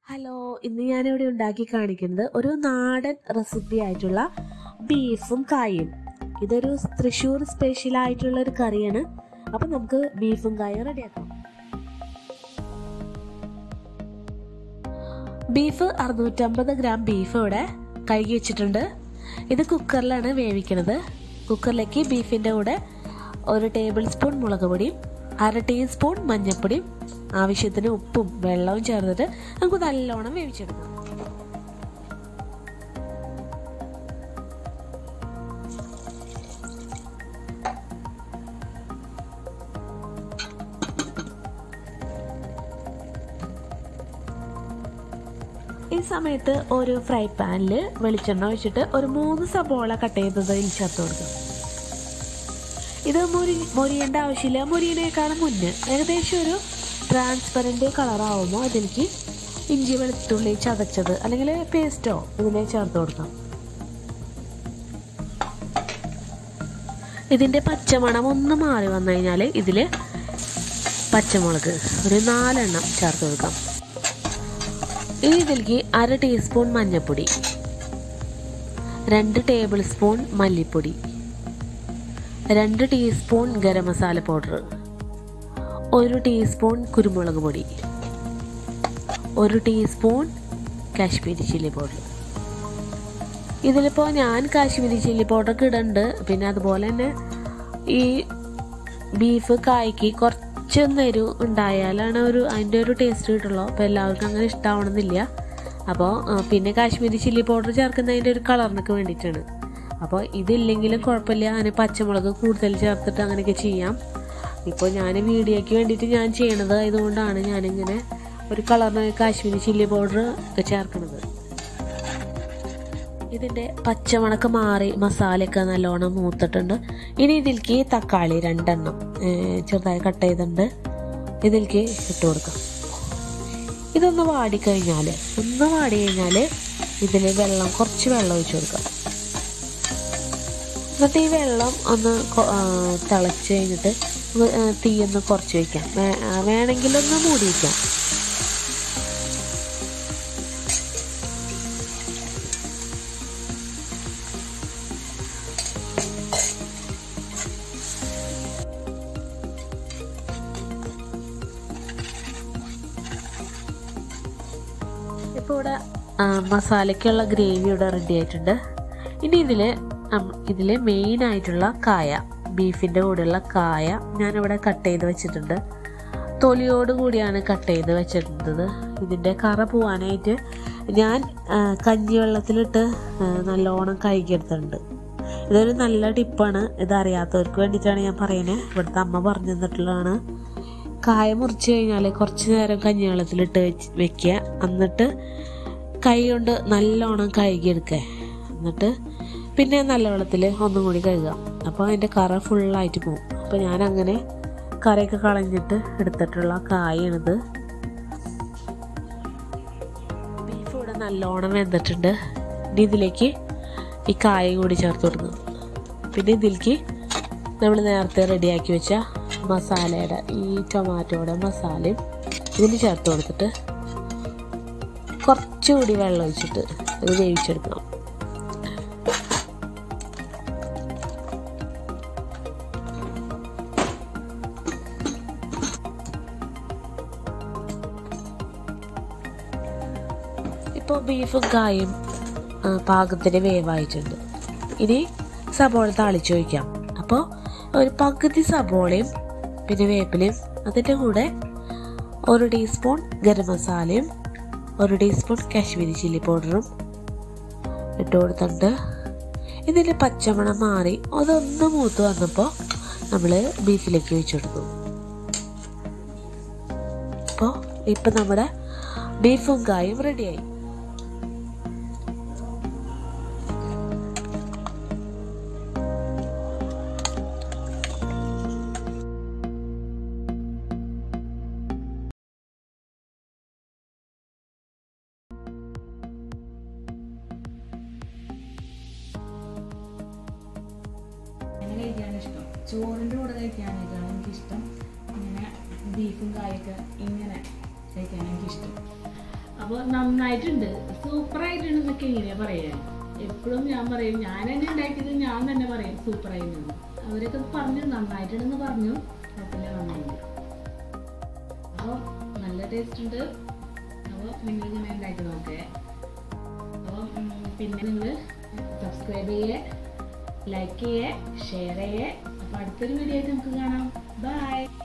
hello ഇന്ന് ഞാനിവിടെ ഉണ്ടാക്കി കാണിക്കുന്നത് ഒരു നാടൻ റെസിപ്പി ആയിട്ടുള്ള ബീഫും കായും ഇതൊരു തൃശ്ശൂർ സ്പെഷ്യൽ ആയിട്ടുള്ള ഒരു കറിയാണ് അപ്പം നമുക്ക് ബീഫും കായും റെഡിയാക്കാം ബീഫ് അറുന്നൂറ്റമ്പത് ഗ്രാം ബീഫ് ഇവിടെ കഴുകി വെച്ചിട്ടുണ്ട് ഇത് കുക്കറിലാണ് വേവിക്കുന്നത് കുക്കറിലേക്ക് ബീഫിൻ്റെ കൂടെ ഒരു ടേബിൾ സ്പൂൺ മുളക് പൊടിയും അര ടീസ്പൂൺ മഞ്ഞൾപ്പൊടിയും ആവശ്യത്തിന് ഉപ്പും വെള്ളവും ചേർത്തിട്ട് നമുക്ക് നല്ലോണം വേവിച്ചെടുക്കാം ഈ സമയത്ത് ഒരു ഫ്രൈ പാനിൽ വെളിച്ചെണ്ണ ഒഴിച്ചിട്ട് ഒരു മൂന്ന് സബോള കട്ട് ചെയ്തത് ഇതിൽ ചേർത്ത് കൊടുക്കും ഇത് മുരി മുരിയേണ്ട ആവശ്യമില്ല മുരിയനേക്കാളും മുന്നേ ഏകദേശം ഒരു ട്രാൻസ്പെറൻറ്റ് കളറാവുമ്പോൾ അതിലേക്ക് ഇഞ്ചി വെളുത്തുള്ളി ചതച്ചത് അല്ലെങ്കിൽ പേസ്റ്റോ ഇതിനെ ചേർത്ത് കൊടുക്കാം ഇതിൻ്റെ പച്ചമണം ഒന്ന് മാറി വന്നു കഴിഞ്ഞാൽ ഇതിൽ പച്ചമുളക് ഒരു നാലെണ്ണം ചേർത്ത് കൊടുക്കാം ഇനി ഇതിലേക്ക് അര ടീസ്പൂൺ മഞ്ഞൾപ്പൊടി രണ്ട് ടേബിൾ സ്പൂൺ മല്ലിപ്പൊടി രണ്ട് ടീസ്പൂൺ ഗരം മസാല പൗഡർ ഒരു ടീസ്പൂൺ കുരുമുളക് പൊടി ഒരു ടീസ്പൂൺ കാശ്മീരി ചില്ലി പൗഡർ ഇതിലിപ്പോൾ ഞാൻ കാശ്മീരി ചില്ലി പൗഡറൊക്കെ ഇടുന്നുണ്ട് പിന്നെ അതുപോലെ തന്നെ ഈ ബീഫ് കായ്ക്ക് കുറച്ച് നെരു ഉണ്ടായാലാണ് ഒരു അതിൻ്റെ ഒരു ടേസ്റ്റ് കിട്ടുള്ളൂ അപ്പോൾ എല്ലാവർക്കും അങ്ങനെ ഇഷ്ടമാവണമെന്നില്ല അപ്പോൾ പിന്നെ കാശ്മീരി ചില്ലി പൗഡർ ചേർക്കുന്നതിൻ്റെ ഒരു കളറിനൊക്കെ വേണ്ടിയിട്ടാണ് അപ്പോൾ ഇതില്ലെങ്കിലും കുഴപ്പമില്ല അതിന് പച്ചമുളക് കൂടുതൽ ചേർത്തിട്ട് അങ്ങനെയൊക്കെ ചെയ്യാം ഇപ്പോൾ ഞാൻ വീഡിയോയ്ക്ക് വേണ്ടിയിട്ട് ഞാൻ ചെയ്യണത് ആയതുകൊണ്ടാണ് ഞാനിങ്ങനെ ഒരു കളറിന് കാശ്മീരി ചില്ലി പൗഡർ ചേർക്കുന്നത് ഇതിൻ്റെ പച്ചമണക്ക് മാറി മസാലയൊക്കെ നല്ലോണം മൂത്തിട്ടുണ്ട് ഇനി ഇതിലേക്ക് തക്കാളി രണ്ടെണ്ണം ചെറുതായി കട്ട് ചെയ്തിട്ടുണ്ട് ഇതിലേക്ക് ഇട്ട് കൊടുക്കാം ഇതൊന്ന് വാടിക്കഴിഞ്ഞാൽ ഒന്ന് വാടി കഴിഞ്ഞാൽ ഇതിൽ വെള്ളം കുറച്ച് വെള്ളം ഒഴിച്ച് കൊടുക്കാം എന്നിട്ട് ഈ വെള്ളം ഒന്ന് തിളച്ച് കഴിഞ്ഞിട്ട് തീയൊന്ന് കുറച്ച് വയ്ക്കാം വേണമെങ്കിലൊന്ന് മൂടി വയ്ക്കാം ഇപ്പോൾ ഇവിടെ മസാലയ്ക്കുള്ള ഗ്രേവി ഇവിടെ റെഡി ആയിട്ടുണ്ട് ഇനി ഇതിൽ ഇതിൽ മെയിൻ ആയിട്ടുള്ള കായ ബീഫിൻ്റെ കൂടെയുള്ള കായ ഞാനിവിടെ കട്ട് ചെയ്ത് വെച്ചിട്ടുണ്ട് തൊലിയോട് കൂടിയാണ് കട്ട് ചെയ്ത് വെച്ചിട്ടുള്ളത് ഇതിൻ്റെ കറ പോവാനായിട്ട് ഞാൻ കഞ്ഞിവെള്ളത്തിലിട്ട് നല്ലോണം കഴുകിയെടുത്തിട്ടുണ്ട് ഇതൊരു നല്ല ടിപ്പാണ് ഇതറിയാത്തവർക്ക് വേണ്ടിയിട്ടാണ് ഞാൻ പറയുന്നത് ഇവിടുത്തെ അമ്മ പറഞ്ഞു തന്നിട്ടുള്ളതാണ് കായ മുറിച്ച് കഴിഞ്ഞാൽ കുറച്ച് നേരം കഞ്ഞിവെള്ളത്തിലിട്ട് വെച്ച് വെക്കുക എന്നിട്ട് കൈ കൊണ്ട് നല്ലോണം കഴുകിയെടുക്കുക എന്നിട്ട് പിന്നെ നല്ല വെള്ളത്തിൽ ഒന്നും കൂടി കഴുകുക അപ്പോൾ അതിൻ്റെ കറ ഫുള്ളായിട്ട് പോകും അപ്പോൾ ഞാൻ അങ്ങനെ കറയൊക്കെ കളഞ്ഞിട്ട് എടുത്തിട്ടുള്ള കായാണിത് ബീഫ് ഇവിടെ നല്ലോണം വെന്തിട്ടുണ്ട് ഇനി ഇതിലേക്ക് ഈ കായും കൂടി ചേർത്ത് കൊടുക്കുക പിന്നെ ഇതിലേക്ക് നമ്മൾ നേരത്തെ റെഡിയാക്കി വെച്ച മസാലയുടെ ഈ ടൊമാറ്റോയുടെ മസാലയും ഇതിൽ ചേർത്ത് കൊടുത്തിട്ട് കുറച്ചുകൂടി വെള്ളം ഒഴിച്ചിട്ട് ഇത് വേവിച്ചെടുക്കണം ഇപ്പോൾ ബീഫും കായും പാകത്തിന് വേവായിട്ടുണ്ട് ഇനി സബോള താളിച്ച് വയ്ക്കാം അപ്പോൾ ഒരു പകുതി സബോളയും പിന്നെ വേപ്പിലയും അതിൻ്റെ കൂടെ ഒരു ടീസ്പൂൺ ഗരം മസാലയും ഒരു ടീസ്പൂൺ കാശ്മീരി ചില്ലി പൗഡറും ഇട്ട് കൊടുത്തിട്ടുണ്ട് ഇതിൽ പച്ചമണം മാറി അതൊന്ന് മൂത്ത് വന്നപ്പോൾ നമ്മൾ ബീഫിലേക്ക് ഒഴിച്ചെടുത്തു അപ്പോൾ ഇപ്പം നമ്മുടെ ബീഫും കായും റെഡിയായി കഴിക്കാനാണ് ഇഷ്ടം ചോറിൻ്റെ കൂടെ കഴിക്കാനായിട്ടാണ് എനിക്കിഷ്ടം ഇങ്ങനെ ബീഫും കായൊക്കെ ഇങ്ങനെ കഴിക്കാൻ എനിക്കിഷ്ടം അപ്പോൾ നന്നായിട്ടുണ്ട് സൂപ്പറായിട്ടുണ്ട് എന്നൊക്കെ എങ്ങനെയാ പറയാ എപ്പോഴും ഞാൻ പറയും ഞാൻ തന്നെ ഉണ്ടാക്കിയത് ഞാൻ തന്നെ പറയും സൂപ്പറായിരുന്നു അവരൊക്കെ പറഞ്ഞു നന്നായിട്ടുണ്ടെന്ന് പറഞ്ഞു കുഴപ്പമില്ല നന്നായിട്ടുണ്ട് അപ്പോൾ നല്ല ടേസ്റ്റ് ഉണ്ട് അപ്പോൾ നിങ്ങൾ ഇങ്ങനെ ഉണ്ടാക്കി നോക്കേ അപ്പോൾ പിന്നെ നിങ്ങൾ സബ്സ്ക്രൈബ് ചെയ്യേ ലൈക്ക് ചെയ്യേ ഷെയർ ചെയ്യേ അപ്പോൾ അടുത്തൊരു വീഡിയോ ആയിട്ട് നമുക്ക് കാണാം ബൈ